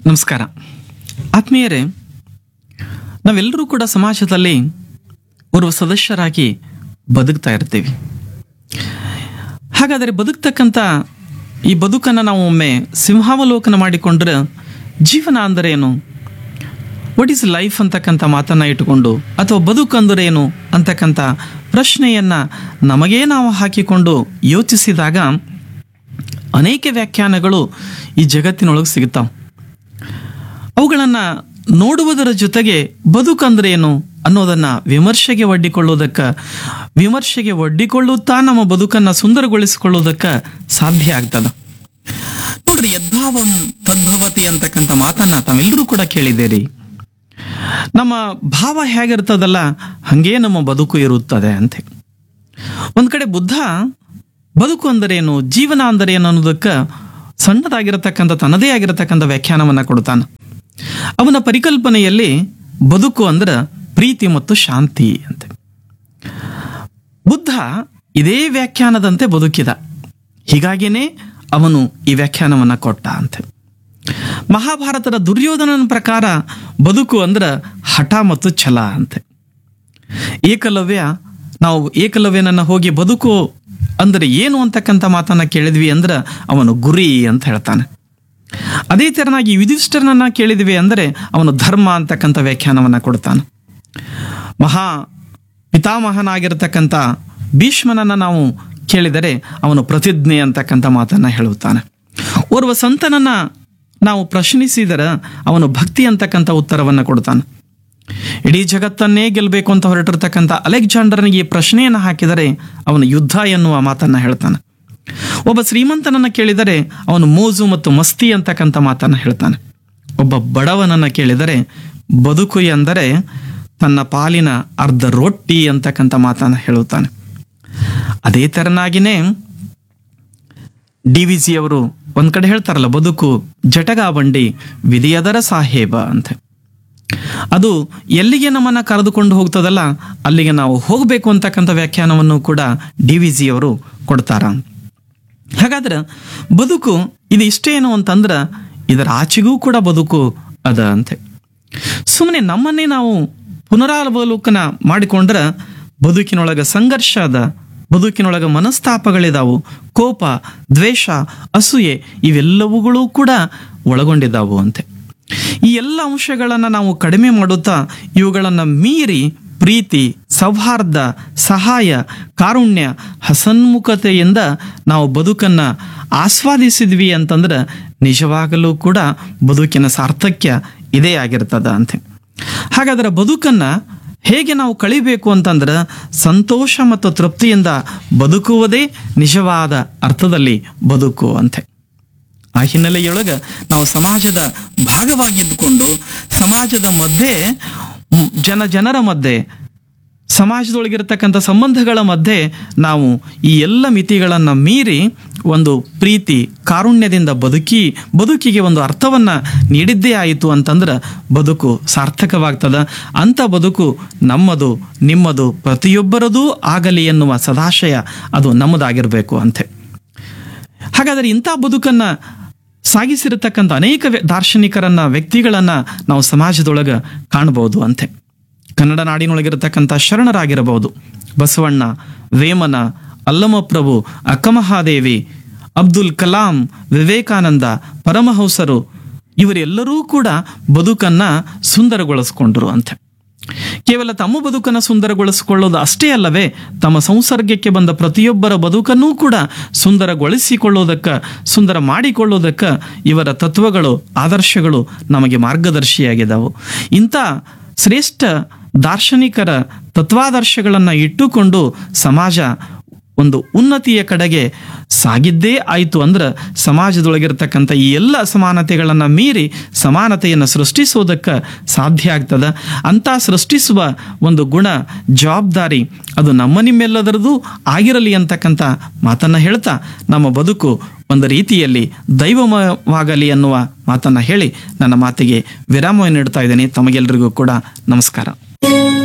ನಮಸ್ಕಾರ ಆತ್ಮೀಯರೇ ನಾವೆಲ್ಲರೂ ಕೂಡ ಸಮಾಜದಲ್ಲಿ ಓರ್ವ ಸದಸ್ಯರಾಗಿ ಬದುಕ್ತಾ ಇರ್ತೀವಿ ಹಾಗಾದರೆ ಬದುಕ್ತಕ್ಕಂಥ ಈ ಬದುಕನ್ನು ನಾವು ಒಮ್ಮೆ ಸಿಂಹಾವಲೋಕನ ಮಾಡಿಕೊಂಡ್ರೆ ಜೀವನ ಅಂದರೆ ಏನು ವಾಟ್ ಈಸ್ ಲೈಫ್ ಅಂತಕ್ಕಂಥ ಮಾತನ್ನು ಇಟ್ಟುಕೊಂಡು ಅಥವಾ ಬದುಕಂದರೆ ಏನು ಅಂತಕ್ಕಂಥ ಪ್ರಶ್ನೆಯನ್ನು ನಮಗೇ ನಾವು ಹಾಕಿಕೊಂಡು ಯೋಚಿಸಿದಾಗ ಅನೇಕ ವ್ಯಾಖ್ಯಾನಗಳು ಈ ಜಗತ್ತಿನೊಳಗೆ ಸಿಗುತ್ತಾವೆ ಅವುಗಳನ್ನು ನೋಡುವುದರ ಜೊತೆಗೆ ಬದುಕಂದ್ರೆ ಏನು ಅನ್ನೋದನ್ನ ವಿಮರ್ಶೆಗೆ ಒಡ್ಡಿಕೊಳ್ಳುವುದಕ್ಕೆ ವಿಮರ್ಶೆಗೆ ಒಡ್ಡಿಕೊಳ್ಳುತ್ತಾ ನಮ್ಮ ಬದುಕನ್ನು ಸುಂದರಗೊಳಿಸಿಕೊಳ್ಳುವುದಕ್ಕೆ ಸಾಧ್ಯ ಆಗ್ತದ ನೋಡ್ರಿ ಯದ್ಭಾವಂ ತದ್ಭವತಿ ಅಂತಕ್ಕಂಥ ಮಾತನ್ನ ತಾವೆಲ್ಲರೂ ಕೂಡ ಕೇಳಿದ್ದೀರಿ ನಮ್ಮ ಭಾವ ಹೇಗಿರ್ತದಲ್ಲ ಹಂಗೇ ನಮ್ಮ ಬದುಕು ಇರುತ್ತದೆ ಅಂತ ಒಂದ್ ಕಡೆ ಬುದ್ಧ ಬದುಕು ಅಂದರೇನು ಜೀವನ ಅಂದರೇನು ಅನ್ನೋದಕ್ಕೆ ಸಣ್ಣದಾಗಿರತಕ್ಕಂಥ ತನ್ನದೇ ಆಗಿರತಕ್ಕಂಥ ವ್ಯಾಖ್ಯಾನವನ್ನ ಕೊಡ್ತಾನೆ ಅವನ ಪರಿಕಲ್ಪನೆಯಲ್ಲಿ ಬದುಕು ಅಂದ್ರೆ ಪ್ರೀತಿ ಮತ್ತು ಶಾಂತಿ ಅಂತ ಬುದ್ಧ ಇದೇ ವ್ಯಾಖ್ಯಾನದಂತೆ ಬದುಕಿದ ಹೀಗಾಗಿನೇ ಅವನು ಈ ವ್ಯಾಖ್ಯಾನವನ್ನ ಕೊಟ್ಟ ಅಂತೆ ಮಹಾಭಾರತದ ದುರ್ಯೋಧನನ ಪ್ರಕಾರ ಬದುಕು ಅಂದ್ರೆ ಹಠ ಮತ್ತು ಛಲ ಅಂತೆ ಏಕಲವ್ಯ ನಾವು ಏಕಲವ್ಯನನ್ನ ಹೋಗಿ ಬದುಕು ಅಂದ್ರೆ ಏನು ಅಂತಕ್ಕಂಥ ಮಾತನ್ನ ಕೇಳಿದ್ವಿ ಅಂದ್ರೆ ಅವನು ಗುರಿ ಅಂತ ಹೇಳ್ತಾನೆ ಅದೇ ತೆರನಾಗಿ ಯುಧಿಷ್ಠರನನ್ನ ಕೇಳಿದ್ವಿ ಅಂದರೆ ಅವನು ಧರ್ಮ ಅಂತಕ್ಕಂಥ ವ್ಯಾಖ್ಯಾನವನ್ನ ಕೊಡ್ತಾನೆ ಮಹಾ ಪಿತಾಮಹನಾಗಿರ್ತಕ್ಕಂಥ ಭೀಷ್ಮನನ್ನ ನಾವು ಕೇಳಿದರೆ ಅವನು ಪ್ರತಿಜ್ಞೆ ಅಂತಕ್ಕಂಥ ಮಾತನ್ನ ಹೇಳುತ್ತಾನೆ ಓರ್ವ ಸಂತನನ್ನ ನಾವು ಪ್ರಶ್ನಿಸಿದರೆ ಅವನು ಭಕ್ತಿ ಅಂತಕ್ಕಂಥ ಉತ್ತರವನ್ನ ಕೊಡ್ತಾನೆ ಇಡೀ ಜಗತ್ತನ್ನೇ ಗೆಲ್ಲಬೇಕು ಅಂತ ಹೊರಟಿರ್ತಕ್ಕಂಥ ಅಲೆಕ್ಸಾಂಡರ್ನಿಗೆ ಈ ಪ್ರಶ್ನೆಯನ್ನು ಹಾಕಿದರೆ ಅವನು ಯುದ್ಧ ಎನ್ನುವ ಮಾತನ್ನ ಹೇಳ್ತಾನೆ ಒಬ್ಬ ಶ್ರೀಮಂತನನ್ನ ಕೇಳಿದರೆ ಅವನು ಮೋಜು ಮತ್ತು ಮಸ್ತಿ ಅಂತಕ್ಕಂಥ ಮಾತನ್ನ ಹೇಳ್ತಾನೆ ಒಬ್ಬ ಬಡವನನ್ನ ಕೇಳಿದರೆ ಬದುಕು ಎಂದರೆ ತನ್ನ ಪಾಲಿನ ಅರ್ಧ ರೊಟ್ಟಿ ಅಂತಕ್ಕಂಥ ಮಾತನ್ನ ಹೇಳುತ್ತಾನೆ ಅದೇ ತೆರನಾಗಿನೇ ಡಿ ವಿ ಜಿ ಅವರು ಒಂದ್ ಕಡೆ ಹೇಳ್ತಾರಲ್ಲ ಬದುಕು ಜಟಗಾ ಬಂಡಿ ವಿಧಿಯದರ ಸಾಹೇಬ ಅಂತ ಅದು ಎಲ್ಲಿಗೆ ನಮ್ಮನ್ನ ಕರೆದುಕೊಂಡು ಹೋಗ್ತದಲ್ಲ ಅಲ್ಲಿಗೆ ನಾವು ಹೋಗಬೇಕು ಅಂತಕ್ಕಂಥ ವ್ಯಾಖ್ಯಾನವನ್ನು ಕೂಡ ಡಿ ವಿ ಜಿ ಅವರು ಕೊಡ್ತಾರ ಹಾಗಾದ್ರೆ ಬದುಕು ಇದು ಇಷ್ಟೇನು ಅಂತಂದ್ರೆ ಇದರ ಆಚೆಗೂ ಕೂಡ ಬದುಕು ಅದ ಅಂತೆ ಸುಮ್ಮನೆ ನಮ್ಮನ್ನೇ ನಾವು ಪುನರಾವಲೋಕನ ಮಾಡಿಕೊಂಡ್ರೆ ಬದುಕಿನೊಳಗೆ ಸಂಘರ್ಷ ಅದ ಬದುಕಿನೊಳಗೆ ಮನಸ್ತಾಪಗಳಿದಾವು ಕೋಪ ದ್ವೇಷ ಅಸೂಯೆ ಇವೆಲ್ಲವುಗಳು ಕೂಡ ಒಳಗೊಂಡಿದ್ದಾವು ಅಂತೆ ಈ ಎಲ್ಲ ಅಂಶಗಳನ್ನು ನಾವು ಕಡಿಮೆ ಮಾಡುತ್ತಾ ಇವುಗಳನ್ನು ಮೀರಿ ಪ್ರೀತಿ ಸೌಹಾರ್ದ ಸಹಾಯ ಕಾರುಣ್ಯ ಹಸನ್ಮುಖತೆಯಿಂದ ನಾವು ಬದುಕನ್ನ ಆಸ್ವಾದಿಸಿದ್ವಿ ಅಂತಂದ್ರೆ ನಿಜವಾಗಲೂ ಕೂಡ ಬದುಕಿನ ಸಾರ್ಥಕ್ಯ ಇದೇ ಆಗಿರ್ತದ ಅಂತೆ ಹಾಗಾದ್ರೆ ಬದುಕನ್ನ ಹೇಗೆ ನಾವು ಕಳಿಬೇಕು ಅಂತಂದ್ರೆ ಸಂತೋಷ ಮತ್ತು ತೃಪ್ತಿಯಿಂದ ಬದುಕುವುದೇ ನಿಜವಾದ ಅರ್ಥದಲ್ಲಿ ಬದುಕು ಅಂತೆ ಆ ಹಿನ್ನೆಲೆಯೊಳಗೆ ನಾವು ಸಮಾಜದ ಭಾಗವಾಗಿದ್ದುಕೊಂಡು ಸಮಾಜದ ಮಧ್ಯೆ ಮ್, ಜನ ಜನರ ಮಧ್ಯೆ ಸಮಾಜದೊಳಗಿರತಕ್ಕಂಥ ಸಂಬಂಧಗಳ ಮಧ್ಯೆ ನಾವು ಈ ಎಲ್ಲ ಮಿತಿಗಳನ್ನು ಮೀರಿ ಒಂದು ಪ್ರೀತಿ ಕಾರುಣ್ಯದಿಂದ ಬದುಕಿ ಬದುಕಿಗೆ ಒಂದು ಅರ್ಥವನ್ನ ನೀಡಿದ್ದೇ ಆಯಿತು ಅಂತಂದ್ರೆ ಬದುಕು ಸಾರ್ಥಕವಾಗ್ತದ ಅಂಥ ಬದುಕು ನಮ್ಮದು ನಿಮ್ಮದು ಪ್ರತಿಯೊಬ್ಬರದೂ ಆಗಲಿ ಎನ್ನುವ ಸದಾಶಯ ಅದು ನಮ್ಮದಾಗಿರಬೇಕು ಅಂತೆ ಹಾಗಾದರೆ ಇಂಥ ಬದುಕನ್ನ ಸಾಗಿಸಿರತಕ್ಕಂಥ ಅನೇಕ ವ್ಯ- ದಾರ್ಶನಿಕರನ್ನ ವ್ಯಕ್ತಿಗಳನ್ನ ನಾವು ಸಮಾಜದೊಳಗೆ ಕಾಣಬಹುದು ಅಂತೆ ಕನ್ನಡ ನಾಡಿನೊಳಗಿರತಕ್ಕಂಥ ಶರಣರಾಗಿರಬಹುದು ಬಸವಣ್ಣ ವೇಮನ ಅಲ್ಲಮಪ್ರಭು ಅಕ್ಕಮಹಾದೇವಿ ಅಬ್ದುಲ್ ಕಲಾಂ ವಿವೇಕಾನಂದ ಪರಮಹಂಸರು ಇವರೆಲ್ಲರೂ ಕೂಡ ಬದುಕನ್ನ ಸುಂದರಗೊಳಿಸ್ಕೊಂಡ್ರು ಅಂತೆ ಕೇವಲ ತಮ್ಮ ಬದುಕನ್ನು ಸುಂದರಗೊಳಿಸಿಕೊಳ್ಳೋದು ಅಷ್ಟೇ ಅಲ್ಲವೇ ತಮ್ಮ ಸಂಸರ್ಗಕ್ಕೆ ಬಂದ ಪ್ರತಿಯೊಬ್ಬರ ಬದುಕನ್ನೂ ಕೂಡ ಸುಂದರಗೊಳಿಸಿಕೊಳ್ಳೋದಕ್ಕೆ ಸುಂದರ ಮಾಡಿಕೊಳ್ಳೋದಕ್ಕೆ ಇವರ ತತ್ವಗಳು ಆದರ್ಶಗಳು ನಮಗೆ ಮಾರ್ಗದರ್ಶಿಯಾಗಿದ್ದಾವು ಇಂಥ ಶ್ರೇಷ್ಠ ದಾರ್ಶನಿಕರ ತತ್ವಾದರ್ಶಗಳನ್ನು ಇಟ್ಟುಕೊಂಡು ಸಮಾಜ ಒಂದು ಉನ್ನತಿಯ ಕಡೆಗೆ ಸಾಗಿದ್ದೇ ಆಯಿತು ಅಂದ್ರೆ ಸಮಾಜದೊಳಗಿರ್ತಕ್ಕಂಥ ಈ ಎಲ್ಲ ಅಸಮಾನತೆಗಳನ್ನು ಮೀರಿ ಸಮಾನತೆಯನ್ನು ಸೃಷ್ಟಿಸೋದಕ್ಕೆ ಸಾಧ್ಯ ಆಗ್ತದ ಅಂತ ಸೃಷ್ಟಿಸುವ ಒಂದು ಗುಣ ಜವಾಬ್ದಾರಿ ಅದು ನಮ್ಮ ನಿಮ್ಮೆಲ್ಲದರದು ಆಗಿರಲಿ ಅಂತಕ್ಕಂಥ ಮಾತನ್ನ ಹೇಳ್ತಾ ನಮ್ಮ ಬದುಕು ಒಂದು ರೀತಿಯಲ್ಲಿ ದೈವಮಯವಾಗಲಿ ಅನ್ನುವ ಮಾತನ್ನ ಹೇಳಿ ನನ್ನ ಮಾತಿಗೆ ವಿರಾಮವನ್ನು ನೀಡ್ತಾ ಇದ್ದೇನೆ ತಮಗೆಲ್ಲರಿಗೂ ಕೂಡ ನಮಸ್ಕಾರ